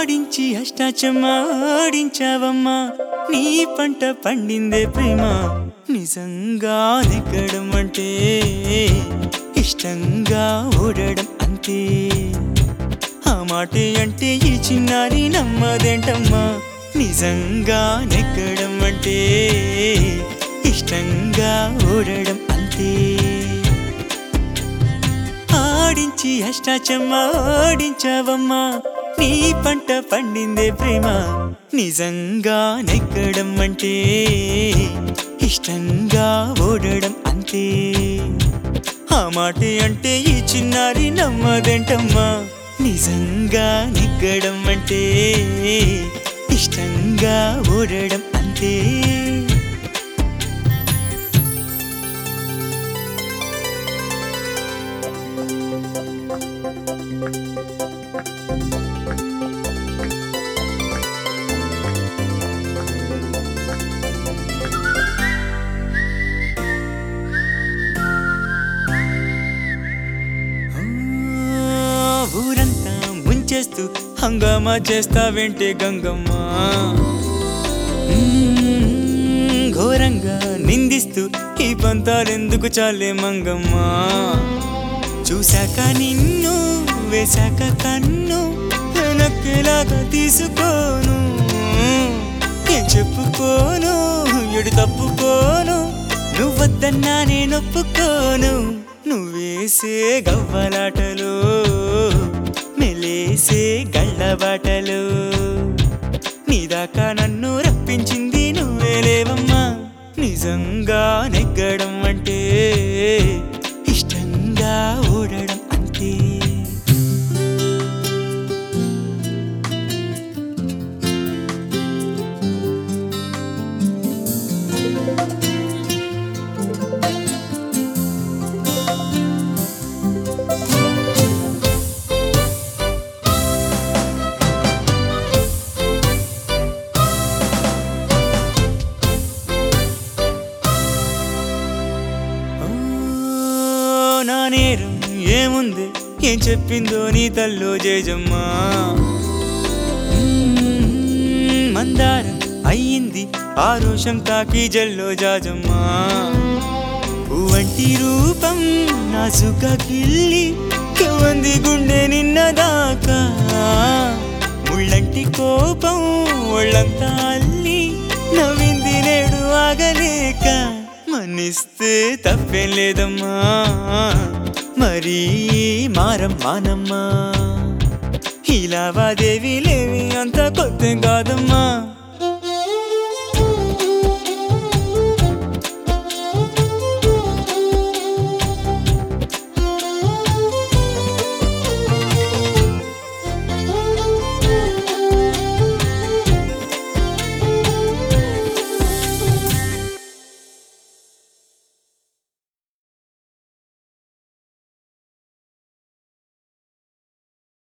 ఆడించి అష్టాచమ్మా ఆడించావమ్మా నీ పంట పండిందే ప్రేమ నిజంగా నెగ్గడం అంటే ఇష్టంగా ఓడడం అంతే ఆ మాటే అంటే ఈ చిన్నారి నమ్మదేంటమ్మా నిజంగా నెగ్గడం అంటే ఇష్టంగా ఓడడం అంతే ఆడించి అష్టాచమ్మా ఆడించావమ్మా నీ పంట పండిందే ప్రేమ నిజంగా నెగ్గడం అంటే ఇష్టంగా ఓడడం అంతే ఆ మాటే అంటే ఈ చిన్నారి నమ్మదేంటమ్మా నిజంగా నెగ్గడం అంటే ఇష్టంగా ఓడడం అంతే ఆ, ఊరంతా ముంచేస్తూ హంగామా చేస్తావేంటే గంగమ్మ మ్మ్, ఘోరంగా నిందిస్తూ ఈ పంతాలెందుకు చాలే మంగమ్మ చూశాక నిన్ను వేశాక కన్ను వెనక్కిలాగా తీసుకోను ఏం చెప్పుకోను ఎడు తప్పుకోను నువ్వద్దన్నా నేనొప్పుకోను నువ్వేసే గవ్వలాటలు మెలేసే గళ్ళబాటలు నీదాకా నన్ను రప్పించింది నువ్వేలేవమ్మా నిజంగా నెగ్గడం అంటే ఇష్టంగా ఓడడం అంతే ఓ, నా నేరం ఏముంది ఏం చెప్పిందో నీ తల్లో జేజమ్మా మ్మ్, మందారం అయ్యింది ఆ రోషం తాకి జల్లో జాజమ్మా పువ్వంటి రూపం నాసుగా కిల్లి కెవంది గుండె నిన్నదాకా ముళ్ళంటి కోపం ఒళ్ళంతా అల్లి నవ్వింది నేడు ఆగలేక మన్నిస్తే తప్పేం లేదమ్మా మరీ మారం మానమ్మా ఈ లావాదేవీ లేవి అంత కొత్త కాదమ్మా